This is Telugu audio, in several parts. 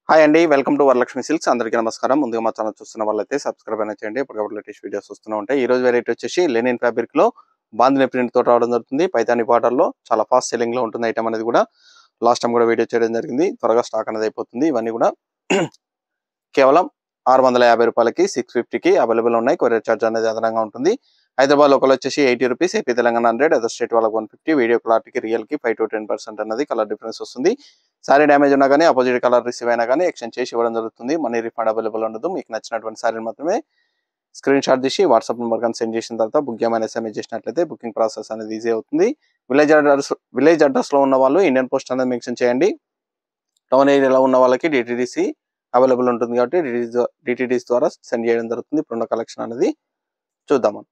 హాయ్ అండి వెల్కమ్ టు వరలక్ష్మి సిల్క్స్ అందరికీ నమస్కారం ముందుగా మా ఛానల్ చూస్తున్న వాళ్ళైతే సబ్స్క్రైబ్ అయినా చేయండి ఎప్పటికప్పుడు లేటెస్ట్ వీడియోస్ వస్తూనే ఉంటాయి ఈ రోజు వెరైటీ వచ్చేసి లెనిన్ ఫ్యాబ్రిక్ లో బాందిని ప్రింట్ తో రావడం జరుగుతుంది పైతాని బార్డర్ లో చాలా ఫాస్ట్ సెల్లింగ్ లో ఉంటుంది ఐటమ్ అనేది కూడా లాస్ట్ టైం కూడా వీడియో చేయడం జరిగింది త్వరగా స్టాక్ అనేది అయిపోతుంది ఇవన్నీ కూడా కేవలం ఆరు వందల యాభై రూపాయలకి సిక్స్ ఫిఫ్టీకి అవైలబుల్ ఉన్నాయి కొరియర్ చార్జ్ అనేది అదనంగా ఉంటుంది హైదరాబాద్ లోకల్ వచ్చేసి eighty rupees AP Telangana hundred other state వాళ్ళకి వన్ ఫిఫ్టీ వీడియో క్లారిటీకి రియల్ కి ఫైవ్ టు టెన్ పర్సెంట్ అనేది కలర్ డిఫరెన్స్ వస్తుంది సారీ డ్యామేజ్ ఉన్నా కానీ అపోజిట్ కలర్ రిసీవ్ అయినా కానీ ఎక్స్చేంజ్ చేసి ఇవ్వడం జరుగుతుంది మనీ రిఫండ్ అవైలబుల్ ఉండదు మీకు నచ్చినటువంటి సారీ మాత్రమే స్క్రీన్ షాట్ తీసి వాట్సాప్ నెంబర్ కానీ సెండ్ చేసిన తర్వాత బుక్ చేయమని ఎస్ఎంఎస్ చేసినట్లయితే బుకింగ్ ప్రాసెస్ అనేది ఈజీ అవుతుంది విలేజ్ అడ్రస్ విలేజ్ అడ్రస్ లో ఉన్న వాళ్ళు ఇండియన్ పోస్ట్ అనేది మెన్షన్ చేయండి టౌన్ ఏరియాలో ఉన్న వాళ్ళకి డిటిడిసి అవైలబుల్ ఉంటుంది కాబట్టి డిటిడిసి ద్వారా సెండ్ చేయడం జరుగుతుంది ఇప్పుడున్న కలెక్షన్ అనేది చూద్దాం మనం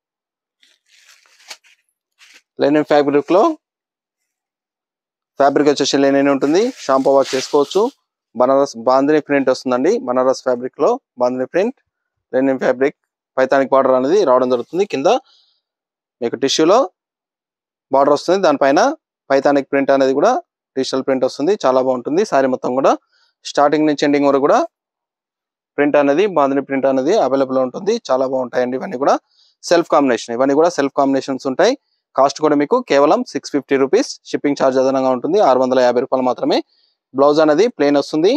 లెనిన్ ఫ్యాబ్రిక్ లో ఫ్యాబ్రిక్ వచ్చేసి లెనిన్ ఉంటుంది షాంపూ వాష్ చేసుకోవచ్చు బనారస్ బాందిని ప్రింట్ వస్తుందండి బనారస్ ఫ్యాబ్రిక్ లో Bandhani print linen fabric Paithani border అనేది రావడం జరుగుతుంది కింద మీకు టిష్యూలో బార్డర్ వస్తుంది దానిపైన పైతానిక్ ప్రింట్ అనేది కూడా డిజిటల్ ప్రింట్ వస్తుంది చాలా బాగుంటుంది సారీ మొత్తం కూడా స్టార్టింగ్ నుంచి ఎండింగ్ వరకు కూడా ప్రింట్ అనేది బాందిని ప్రింట్ అనేది అవైలబుల్ ఉంటుంది చాలా బాగుంటాయండి ఇవన్నీ కూడా సెల్ఫ్ కాంబినేషన్ ఇవన్నీ కూడా సెల్ఫ్ కాంబినేషన్స్ ఉంటాయి కాస్ట్ కూడా మీకు కేవలం six fifty rupees shipping charge అదనంగా ఉంటుంది ఆరు వందల యాభై రూపాయలు మాత్రమే బ్లౌజ్ అనేది ప్లెయిన్ వస్తుంది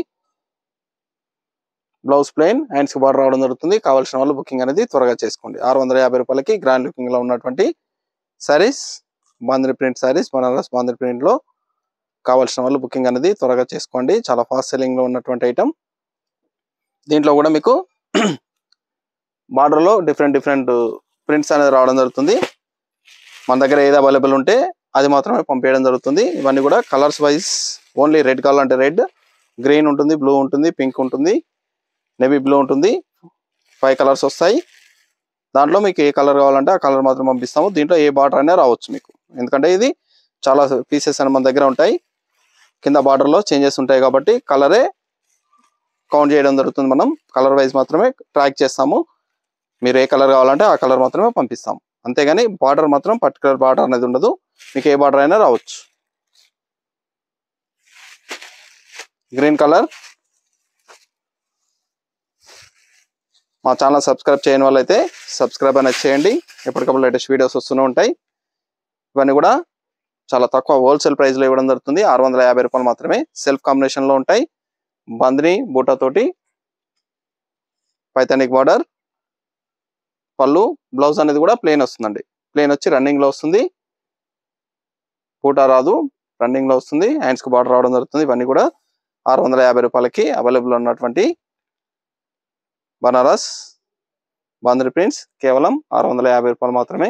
బ్లౌజ్ ప్లెయిన్ హ్యాండ్స్ బార్డర్ రావడం జరుగుతుంది కావాల్సిన వాళ్ళు బుకింగ్ అనేది త్వరగా చేసుకోండి ఆరు వందల యాభై రూపాయలకి గ్రాండ్ లుకింగ్ లో ఉన్నటువంటి సారీస్ బాంద్రీ ప్రింట్ సారీస్ బనారస్ బాంద్రీ ప్రింట్ లో కావాల్సిన వాళ్ళు బుకింగ్ అనేది త్వరగా చేసుకోండి చాలా ఫాస్ట్ సెల్లింగ్ లో ఉన్నటువంటి ఐటమ్ దీంట్లో కూడా మీకు బార్డర్ లో డిఫరెంట్ డిఫరెంట్ ప్రింట్స్ అనేది రావడం జరుగుతుంది మన దగ్గర ఏది అవైలబుల్ ఉంటే అది మాత్రమే పంపించడం జరుగుతుంది ఇవన్నీ కూడా colours wise only red colour అంటే రెడ్ గ్రీన్ ఉంటుంది బ్లూ ఉంటుంది పింక్ ఉంటుంది నేవీ బ్లూ ఉంటుంది ఫైవ్ కలర్స్ వస్తాయి దాంట్లో మీకు ఏ కలర్ కావాలంటే ఆ కలర్ మాత్రం పంపిస్తాము దీంట్లో ఏ బార్డర్ అయినా రావచ్చు మీకు ఎందుకంటే ఇది చాలా పీసెస్ అని మన దగ్గర ఉంటాయి కింద బార్డర్లో చేంజెస్ ఉంటాయి కాబట్టి కలరే కౌంట్ చేయడం జరుగుతుంది మనం కలర్ వైజ్ మాత్రమే ట్రాక్ చేస్తాము మీరు ఏ కలర్ కావాలంటే ఆ కలర్ మాత్రమే పంపిస్తాము అంతేగాని బార్డర్ మాత్రం పర్టికులర్ బార్డర్ అనేది ఉండదు మీకు ఏ బార్డర్ అయినా రావచ్చు గ్రీన్ కలర్ మా ఛానల్ సబ్స్క్రైబ్ చేయని వాళ్ళైతే సబ్స్క్రైబ్ అనేది చేయండి ఎప్పటికప్పుడు లేటెస్ట్ వీడియోస్ వస్తూనే ఉంటాయి ఇవన్నీ కూడా చాలా తక్కువ హోల్సేల్ ప్రైస్లో ఇవ్వడం జరుగుతుంది ఆరు వందల యాభై రూపాయలు మాత్రమే సెల్ఫ్ కాంబినేషన్లో ఉంటాయి బంద్ని బూటాతోటి పైతానిక్ బార్డర్ పళ్ళు బ్లౌజ్ అనేది కూడా ప్లెయిన్ వస్తుందండి ప్లెయిన్ వచ్చి రన్నింగ్ లో వస్తుంది పూటా రాదు రన్నింగ్ లో వస్తుంది హ్యాండ్స్ కి బార్డర్ రావడం జరుగుతుంది ఇవన్నీ కూడా ఆరు వందల యాభై రూపాయలకి అవైలబుల్ ఉన్నటువంటి బనారస్ బాంద్రీ ప్రింట్స్ కేవలం ఆరు వందల యాభై రూపాయలు మాత్రమే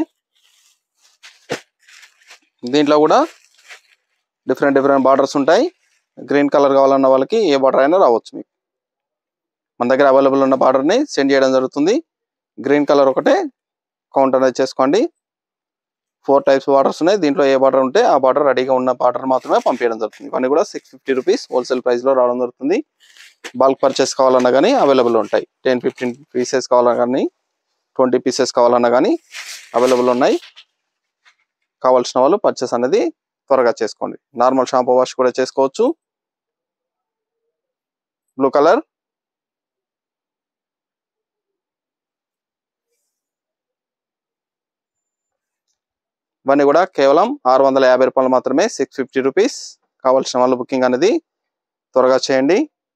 దీంట్లో కూడా డిఫరెంట్ డిఫరెంట్ బార్డర్స్ ఉంటాయి గ్రీన్ కలర్ కావాలన్న వాళ్ళకి ఏ బార్డర్ అయినా రావచ్చు మీకు మన దగ్గర అవైలబుల్ ఉన్న బార్డర్ని సెండ్ చేయడం జరుగుతుంది గ్రీన్ కలర్ ఒకటే కౌంట్ అనేది చేసుకోండి ఫోర్ టైప్స్ బార్డర్స్ ఉన్నాయి దీంట్లో ఏ బార్డర్ ఉంటే ఆ బార్డర్ రెడీగా ఉన్న బార్డర్ మాత్రమే పంపించడం జరుగుతుంది ఇవన్నీ కూడా six fifty rupees wholesale price లో రావడం జరుగుతుంది బల్క్ పర్చేస్ కావాలన్నా కానీ అవైలబుల్ ఉంటాయి టెన్ ఫిఫ్టీన్ పీసెస్ కావాలన్నా కానీ ట్వంటీ పీసెస్ కావాలన్నా కానీ అవైలబుల్ ఉన్నాయి కావాల్సిన వాళ్ళు పర్చేస్ అనేది త్వరగా చేసుకోండి నార్మల్ షాంపూ వాష్ కూడా చేసుకోవచ్చు బ్లూ కలర్ ఇవన్నీ కూడా కేవలం ఆరు వందల యాభై రూపాయలు మాత్రమే సిక్స్ ఫిఫ్టీ రూపీస్ కావాల్సిన వాళ్ళు బుకింగ్ అనేది త్వరగా చేయండి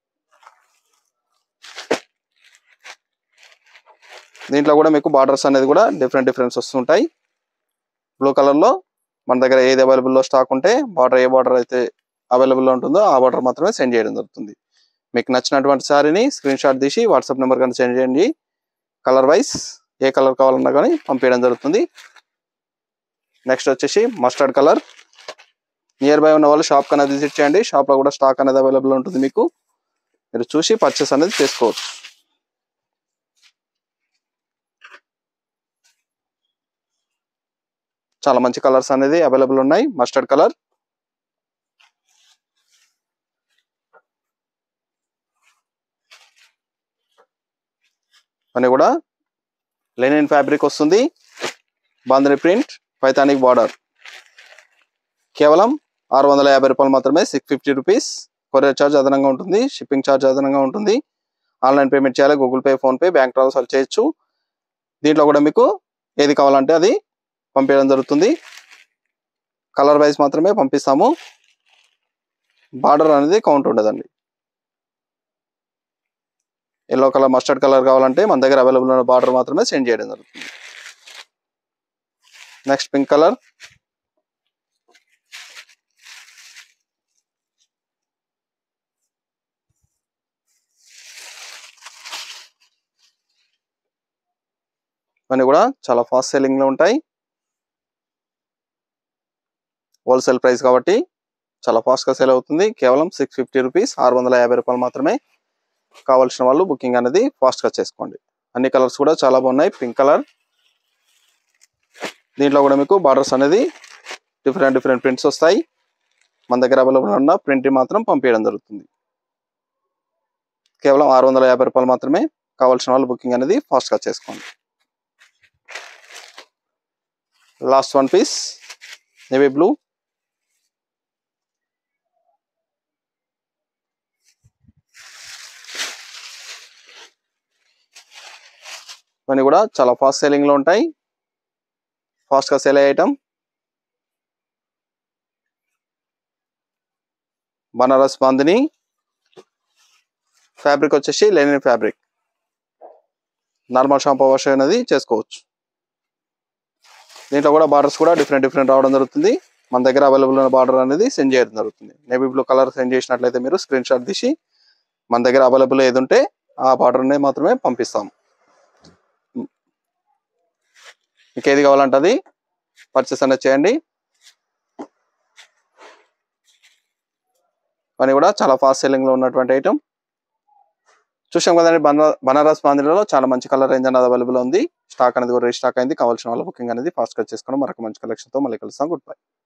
దీంట్లో కూడా మీకు బార్డర్స్ అనేది కూడా డిఫరెంట్ డిఫరెన్స్ వస్తుంటాయి బ్లూ కలర్లో మన దగ్గర ఏది అవైలబుల్లో స్టాక్ ఉంటే బార్డర్ ఏ బార్డర్ అయితే అవైలబుల్లో ఉంటుందో ఆ బార్డర్ మాత్రమే సెండ్ చేయడం జరుగుతుంది మీకు నచ్చినటువంటి సారీని స్క్రీన్ షాట్ తీసి వాట్సాప్ నెంబర్ కానీ సెండ్ చేయండి కలర్ వైజ్ ఏ కలర్ కావాలన్నా కానీ పంపించడం జరుగుతుంది నెక్స్ట్ వచ్చేసి మస్టర్డ్ కలర్ నియర్ బై ఉన్న వాళ్ళు షాప్ అనేది విజిట్ చేయండి షాప్ లో కూడా స్టాక్ అనేది అవైలబుల్ ఉంటుంది మీకు మీరు చూసి పర్చేస్ అనేది చేసుకోవచ్చు చాలా మంచి కలర్స్ అనేది అవైలబుల్ ఉన్నాయి మస్టర్డ్ కలర్ అని కూడా లెనిన్ ఫ్యాబ్రిక్ వస్తుంది బాంద్రీ ప్రింట్ పైతానిక్ బార్డర్ కేవలం ఆరు వందల యాభై రూపాయలు మాత్రమే six fifty rupees courier charge అదనంగా ఉంటుంది షిప్పింగ్ ఛార్జ్ అదనంగా ఉంటుంది ఆన్లైన్ పేమెంట్ చేయాలి Google Pay PhonePe bank transfer చేయొచ్చు దీంట్లో కూడా మీకు ఏది కావాలంటే అది పంపించడం జరుగుతుంది కలర్ వైజ్ మాత్రమే పంపిస్తాము బార్డర్ అనేది కౌంట్ ఉండదండి ఎల్లో కలర్ మస్టర్డ్ కలర్ కావాలంటే మన దగ్గర అవైలబుల్ ఉన్న బార్డర్ మాత్రమే సెండ్ చేయడం జరుగుతుంది నెక్స్ట్ పింక్ కలర్ ఇవన్నీ కూడా చాలా ఫాస్ట్ సెల్లింగ్ లో ఉంటాయి హోల్సేల్ ప్రైస్ కాబట్టి చాలా ఫాస్ట్ గా సేల్ అవుతుంది కేవలం సిక్స్ ఫిఫ్టీ రూపీస్ ఆరు వందల యాభై రూపాయలు మాత్రమే కావాల్సిన వాళ్ళు బుకింగ్ అనేది ఫాస్ట్ గా చేసుకోండి అన్ని కలర్స్ కూడా చాలా బాగున్నాయి పింక్ కలర్ దీంట్లో కూడా మీకు బార్డర్స్ అనేది డిఫరెంట్ డిఫరెంట్ ప్రింట్స్ వస్తాయి మన దగ్గర అవైలబుల్ ఉన్న ప్రింట్ మాత్రం పంపించడం జరుగుతుంది కేవలం ఆరు వందల యాభై రూపాయలు మాత్రమే కావాల్సిన వాళ్ళు బుకింగ్ అనేది ఫాస్ట్ గా చేసుకోండి last one piece navy blue ఇవన్నీ కూడా చాలా ఫాస్ట్ సెల్లింగ్ లో ఉంటాయి ఫాస్ట్ గా సేల్ అయ్యే ఐటమ్ బనారస్ బాందిని ఫ్యాబ్రిక్ వచ్చేసి linen fabric normal shampoo wash అనేది చేసుకోవచ్చు దీంట్లో కూడా బార్డర్స్ కూడా డిఫరెంట్ డిఫరెంట్ రావడం జరుగుతుంది మన దగ్గర అవైలబుల్ ఉన్న బార్డర్ అనేది సెండ్ చేయడం జరుగుతుంది నేవీ బ్లూ కలర్ సెండ్ చేసినట్లయితే మీరు స్క్రీన్ షాట్ తీసి మన దగ్గర అవైలబుల్ ఏది ఉంటే ఆ బార్డర్ని మాత్రమే పంపిస్తాం మీకు ఏది కావాలంటే అది పర్చేస్ అనేది చేయండి అని కూడా చాలా ఫాస్ట్ సెల్లింగ్ లో ఉన్నటువంటి ఐటమ్ చూసాం కదండి బనా బనారస్ బాంధిలో చాలా మంచి కలర్ రేంజ్ అనేది అవైలబుల్ ఉంది స్టాక్ అనేది కూడా రీస్టాక్ అయింది కావాల్సిన వాళ్ళ బుకింగ్ అనేది ఫాస్ట్ గా చేసుకోవడం మరొక మంచి కలెక్షన్ తో మళ్ళీ కలుస్తాం గుడ్ బై